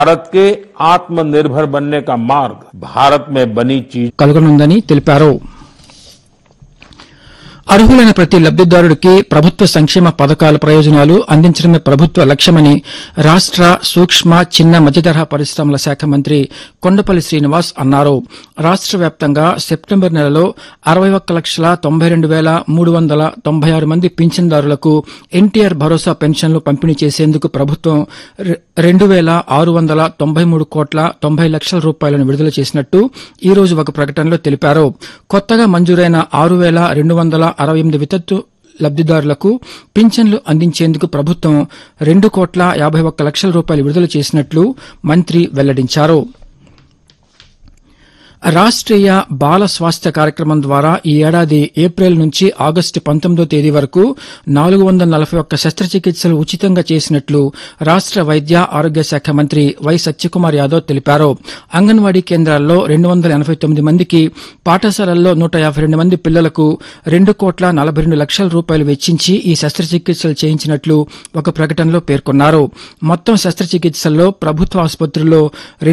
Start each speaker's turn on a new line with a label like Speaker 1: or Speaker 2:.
Speaker 1: भारत के आत्मनिर्भर बनने का मार्ग भारत में बनी चीज
Speaker 2: కలుగనుందని తెలిపారు అర్హులైన ప్రతి లబ్దిదారుడికి ప్రభుత్వ సంక్షేమ పథకాల ప్రయోజనాలు అందించడమే ప్రభుత్వ లక్ష్యమని రాష్ట సూక్ష్మ చిన్న మధ్యతరహా పరిశ్రమల శాఖ మంత్రి కొండపల్లి శ్రీనివాస్ అన్నారు రాష్ట వ్యాప్తంగా సెప్టెంబర్ నెలలో అరవై ఒక్క లక్షల తొంభై రెండు వేల మూడు వందల తొంభై ఆరు మంది పింఛన్దారులకు ఎన్టీఆర్ భరోసా పెన్షన్లు పంపిణీ చేసేందుకు ప్రభుత్వం రె- రెండు వేల ఆరు వందల తొంభై మూడు కోట్ల తొంభై లక్షల రూపాయలను విడుదల చేసినట్టు ఈ రోజు ఒక ప్రకటనలో తెలిపారు కొత్తగా మంజూరైన ఆరు వేల రెండు వందల అరవై ఎనిమిది వితత్తు లబ్దిదారులకు పింఛన్లు అందించేందుకు ప్రభుత్వం రెండు కోట్ల యాభై ఒక్క లక్షల రూపాయలు విడుదల చేసినట్లు మంత్రి వెల్లడించారు రాష్ట్రీయ బాల స్వాస్థ్య కార్యక్రమం ద్వారా ఈ ఏడాది ఏప్రిల్ నుంచి ఆగస్టు పంతొమ్మిదో తేదీ వరకు నాలుగు వందల నలభై ఒక్క శస్త్రచికిత్సలు ఉచితంగా చేసినట్లు రాష్ట వైద్య ఆరోగ్య శాఖ మంత్రి వై సత్యకుమార్ యాదవ్ తెలిపారు అంగన్వాడీ కేంద్రాల్లో రెండు వందల ఎనభై తొమ్మిది మందికి పాఠశాలల్లో నూట యాభై రెండు మంది పిల్లలకు రెండు కోట్ల నలభై రెండు లక్షల రూపాయలు వెచ్చించి ఈ శస్త్రచికిత్సలు చేయించినట్లు ఒక ప్రకటనలో పేర్కొన్నారు మొత్తం శస్త్రచికిత్సల్లో ప్రభుత్వ ఆసుపత్రుల్లో